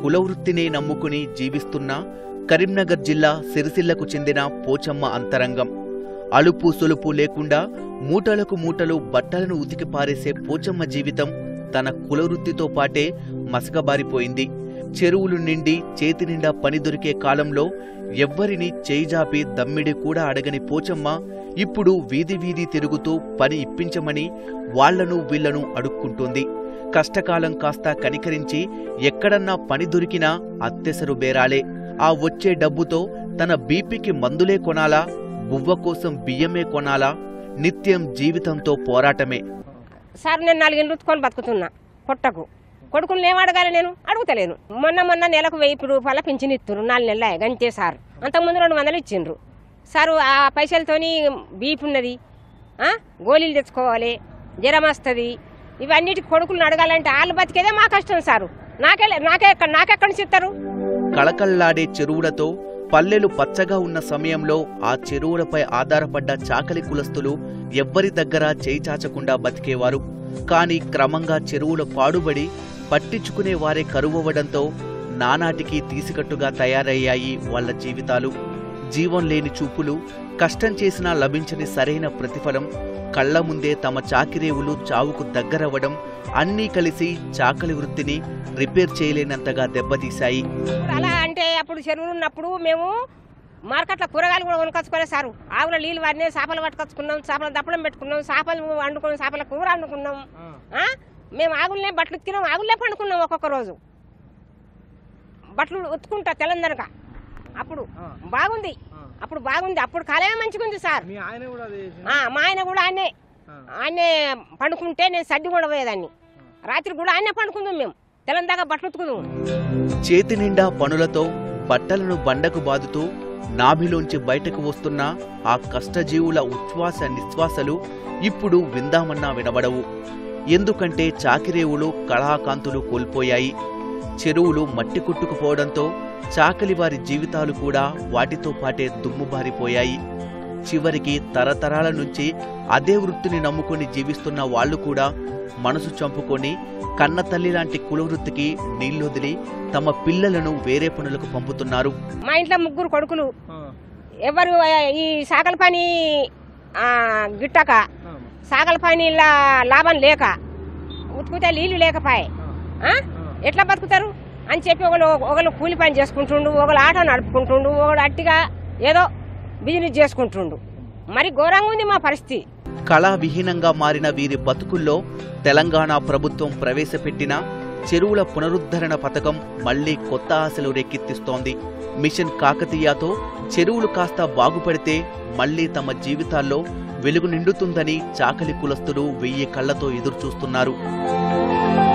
కులవృత్తినే నమ్ముకుని జీవిస్తున్న కరీంనగర్ జిల్లా సిరిసిల్లకు చెందిన పోచమ్మ అంతరంగం అలుపు సొలుపు లేకుండా మూటలకు మూటలు బట్టలను ఉతికి పారేసే పోచమ్మ జీవితం తన కులవృత్తితో పాటే మసకబారిపోయింది చెరువులు నిండి చేతి నిండా పని దొరికే కాలంలో ఎవ్వరిని చేయిజాపి దమ్మిడి కూడా అడగని పోచమ్మ ఇప్పుడు వీధి వీధి తిరుగుతూ పని ఇప్పించమని వాళ్లను వీళ్లను అడుక్కుంటోంది కష్టకాలం కాస్త కనికరించి ఎక్కడన్నా పని దొరికినా అత్తెసరు బేరాలే ఆ వచ్చే డబ్బుతో తన బీపీకి మందులే కొనాలా బువ్వ కోసం బియ్యమే కొనాలా నిత్యం జీవితంతో పోరాటమే సార్ నేను నాలుగు రుతుకొని బతుకుతున్నా పొట్టకు కొడుకుని ఏం అడగాలి నేను అడుగుతలేను మొన్న మొన్న నెలకు వెయ్యి రూపాయల పింఛన్ ఇస్తున్నారు నాలుగు నెలల గంతే సార్ అంతకుముందు రెండు వందలు ఇచ్చిండ్రు సారు ఆ పైసలతోని బీపీ ఉన్నది ఆ? గోళీలు తెచ్చుకోవాలి జ్వరం వస్తుంది ఇవన్నిటికి కొడుకులను అడగాలంటే వాళ్ళు బతికేదే మా కష్టం సారు నాకే నాకే ఎక్కడ నాకెక్కడి నుంచి ఇస్తారు కళకళ్లాడే చెరువులతో పల్లెలు పచ్చగా ఉన్న సమయంలో ఆ చెరువులపై ఆధారపడ్డ చాకలి కులస్తులు ఎవ్వరి దగ్గర చేయి చాచకుండా బతికేవారు కాని క్రమంగా చెరువుల పాడుబడి పట్టించుకునే వారే కరువవ్వడంతో నానాటికి తీసికట్టుగా తయారయ్యాయి వాళ్ళ జీవితాలు జీవం లేని చూపులు కష్టం చేసినా లభించని సరైన ప్రతిఫలం కళ్ల ముందే తమ చాకిరేవులు చావుకు దగ్గరవ్వడం అన్నీ కలిసి చాకలి వృత్తిని రిపేర్ చేయలేనంతగా దెబ్బతీశాయి ఇప్పుడు అలా అంటే అప్పుడు చెరువులు ఉన్నప్పుడు మేము మార్కెట్లో కూరగాయలు కూడా కొనుకొచ్చుకోలేదు సారు ఆవుల నీళ్ళు వాడినే చేపలు పట్టుకొచ్చుకున్నాం చేపల దప్పడం పెట్టుకున్నాం చేపలు వండుకున్నాం చేపల కూర వండుకున్నాం ఆ? మేము ఆగులనే బట్టలు ఉతికినాం ఆగులనే పండుకున్నాం ఒక్కొక్క రోజు బట్టలు ఉతుకుంటా తెలందనక అప్పుడు బాగుంది అప్పుడు బాగుంది అప్పుడు కాలమే మంచిగా ఉంది సార్ మీ ఆయన కూడా అదే చేసిండు. ఆ, మా ఆయన కూడా ఆయనే ఆ. ఆయనే పండుకుంటే నేను సడ్డి కూడా పోయేదాన్ని రాత్రి కూడా ఆయనే పండుకుందాం మేము తెలందాకా బట్టలు ఉతుకుదాం చేతి నిండా పనులతో బట్టలను బండకు బాదుతూ నాభిలోంచి బయటకు వస్తున్న ఆ కష్టజీవుల ఉచ్ఛ్వాస నిశ్వాసలు ఇప్పుడు విందామన్నా వినబడవు ఎందుకంటే చాకిరేవులు కళాకాంతులు కోల్పోయాయి చెరువులు మట్టి కొట్టుకుపోవడంతో చాకలి వారి జీవితాలు కూడా వాటితో పాటే దుమ్ముబారిపోయాయి చివరికి తరతరాల నుంచి అదే వృత్తిని నమ్ముకొని జీవిస్తున్న వాళ్ళు కూడా మనసు చంపుకొని కన్న తల్లి లాంటి కులవృత్తికి నీళ్లొదిలి తమ పిల్లలను వేరే పనులకు పంపుతున్నారు మా ఇంట్లో ముగ్గురు కొడుకులు ఆ, ఎవరు ఆ, ఈ సాగల పని ఆ, గిట్టక ఆ, సాగల పని లాభం లేక ఉతుకుతే నీళ్లు లేకపాయే ఆ, ఆ? ఎట్లా బతుకుతారు అని చెప్పి ఒకళ్ళు ఒకళ్ళు కూలి పని చేసుకుంటుండు ఒకళ్ళు ఆటో నడుపుకుంటుండు ఒకడు అట్టిగా ఏదో బిజినెస్ చేసుకుంటుండు మరి ఘోరంగా ఉంది మా పరిస్థితి కళా విహీనంగా మారిన వీరి బతుకుల్లో తెలంగాణ ప్రభుత్వం ప్రవేశపెట్టిన చెరువుల పునరుద్ధరణ పథకం మళ్లీ కొత్త ఆశలు రేకెత్తిస్తోంది మిషన్ కాకతీయతో చెరువులు కాస్త బాగుపడితే మళ్లీ తమ జీవితాల్లో వెలుగు నిండుతుందని చాకలి కులస్తులు వెయ్యి కళ్లతో ఎదురుచూస్తున్నారు